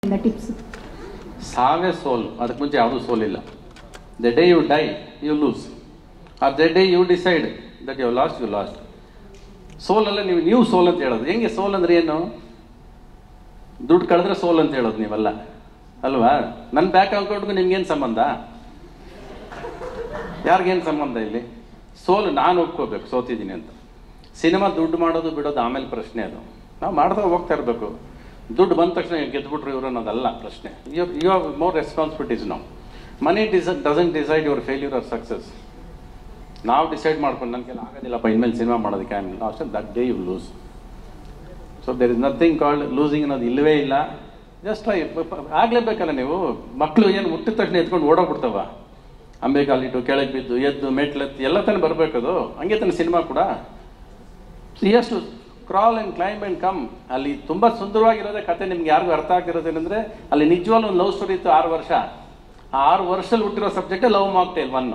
tips ಸಾವೇ ಸೋಲ್ ಅದಕ್ಕೆ ಮುಂಚೆ ಯಾವುದೂ ಸೋಲಿಲ್ಲ the day you die you lose or the day you decide that you lost you lost ಸೋಲಲ್ಲ ನೀವು ನೀವು ಸೋಲ್ ಅಂತ ಹೇಳೋದು ಹೆಂಗೆ ಸೋಲ್ ಅಂದ್ರೆ ಏನು ದುಡ್ಡು ಕಳೆದ್ರೆ ಸೋಲ್ ಅಂತ ಹೇಳೋದು ನೀವಲ್ಲ ಅಲ್ವಾ ನನ್ನ ಬ್ಯಾಂಕ್ ಅಕೌಂಟ್ಗೂ ನಿಮ್ಗೇನು ಸಂಬಂಧ ಯಾರಿಗೇನು ಸಂಬಂಧ ಇಲ್ಲಿ ಸೋಲು ನಾನು ಒಪ್ಕೋಬೇಕು ಸೋತಿದ್ದೀನಿ ಅಂತ ಸಿನಿಮಾ ದುಡ್ಡು ಮಾಡೋದು ಬಿಡೋದು ಆಮೇಲೆ ಪ್ರಶ್ನೆ ಅದು ನಾವು ಮಾಡ್ತಾ ಹೋಗ್ತಾ ಇರಬೇಕು ದುಡ್ಡು ಬಂದ ತಕ್ಷಣ ಗೆದ್ದುಬಿಟ್ರು ಇವರು ಅನ್ನೋದಲ್ಲ ಪ್ರಶ್ನೆ you you have more responsibilities ನಾವು ಮನಿ ಡಿಸ doesn't decide your failure or success ನಾವು ಡಿಸೈಡ್ ಮಾಡ್ಕೊಂಡು ನನಗೆಲ್ಲ ಆಗೋದಿಲ್ಲಪ್ಪ ಇನ್ಮೇಲೆ ಸಿನಿಮಾ ಮಾಡೋದಕ್ಕೆ ಆಮೇಲೆ ಅಷ್ಟೇ that day you lose so there is nothing called losing ಅನ್ನೋದು ಇಲ್ಲವೇ ಇಲ್ಲ ಜಸ್ಟ್ ಟ್ರೈ ಆಗ್ಲೇಬೇಕಲ್ಲ ನೀವು ಮಕ್ಕಳು ಏನು ಹುಟ್ಟಿದ ತಕ್ಷಣ ಎತ್ಕೊಂಡು ಓಡೋಗ್ಬಿಡ್ತಾವ ಅಂಬೆ ಕಾಲಿಟ್ಟು ಕೆಳಗೆ ಬಿದ್ದು ಎದ್ದು ಮೆಟ್ಲೆತ್ತು ಎಲ್ಲ ತಾನೇ ಬರಬೇಕದು ಹಂಗೆ ತಾನೆ ಸಿನಿಮಾ ಕೂಡ ಎಷ್ಟು crawl and climb and come ಅಲ್ಲಿ ತುಂಬ ಸುಂದರವಾಗಿರೋದೇ ಕತೆ ನಿಮ್ಗೆ ಯಾರಿಗೂ ಅರ್ಥ ಆಗಿರೋದೇನೆಂದ್ರೆ ಅಲ್ಲಿ ನಿಜವಾಗ್ಲೂ ಒಂದು ಲವ್ ಸ್ಟೋರಿ ಇತ್ತು ಆರು ವರ್ಷ ಆ ಆರು ವರ್ಷದಲ್ಲಿ ಹುಟ್ಟಿರೋ ಸಬ್ಜೆಕ್ಟೇ ಲವ್ ಮಾಕ್ಟೇಲ್ ಒನ್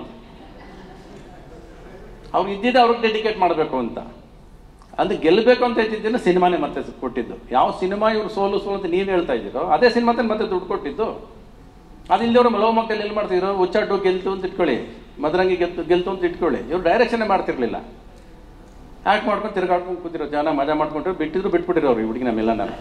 ಅವ್ರು ಇದ್ದಿದ್ದೆ ಅವ್ರಿಗೆ ಡೆಡಿಕೇಟ್ ಮಾಡಬೇಕು ಅಂತ ಅದು ಗೆಲ್ಲಬೇಕು ಅಂತ ಇದ್ದಿದ್ದೇನೆ ಸಿನಿಮಾನೇ ಮತ್ತೆ ಕೊಟ್ಟಿದ್ದು ಯಾವ ಸಿನಿಮಾ ಇವ್ರು ಸೋಲು ಸೋಲು ಅಂತ ನೀವು ಹೇಳ್ತಾ ಇದ್ದೀರೋ ಅದೇ ಸಿನಿಮಾ ಮತ್ತೆ ದುಡ್ಡು ಕೊಟ್ಟಿದ್ದು ಅದಿಲ್ಲದವ್ರು ಲವ್ ಮಕ್ಕಳು ಎಲ್ಲಿ ಮಾಡ್ತಿದ್ರು ಹುಚ್ಚಾಟು ಗೆಲ್ತು ಅಂತ ಇಟ್ಕೊಳ್ಳಿ ಮದರಂಗಿ ಗೆಲ್ತು ಗೆಲ್ತು ಅಂತ ಇಟ್ಕೊಳ್ಳಿ ಇವ್ರು ಡೈರೆಕ್ಷನ್ನೇ ಮಾಡ್ತಿರ್ಲಿಲ್ಲ ಯಾಕೆ ಮಾಡ್ಕೊಂಡು ತಿರ್ಗಾಡ್ಕೊಂಡು ಕೂತಿರೋ ಜನ ಮಜಾ ಮಾಡ್ಕೊಂಡ್ರು ಬಿಟ್ಟಿದ್ರು ಬಿಟ್ಬಿಟ್ಟಿರೋ ಅವ್ರು ಈ ಹುಡುಗಿ ನಮ್ಮೆಲ್ಲ ನಾನು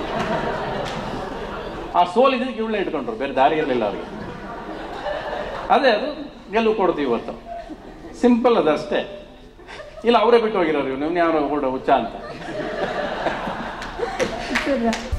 ಆ ಸೋಲ್ ಇದಕ್ಕೆ ಇವಳೇ ಇಟ್ಕೊಂಡ್ರು ಬೇರೆ ದಾರಿ ಇರಲಿಲ್ಲ ಅವ್ರಿಗೆ ಅದೇ ಅದು ಗೆಲುವು ಕೊಡ್ತೀವಿ ಇವತ್ತು ಸಿಂಪಲ್ ಅದು ಅಷ್ಟೇ ಇಲ್ಲ ಅವರೇ ಬಿಟ್ಟು ಹೋಗಿರೋರು ನೀವು ಯಾರು ಕೂಡ ಹುಚ್ಚ ಅಂತ ಸರ್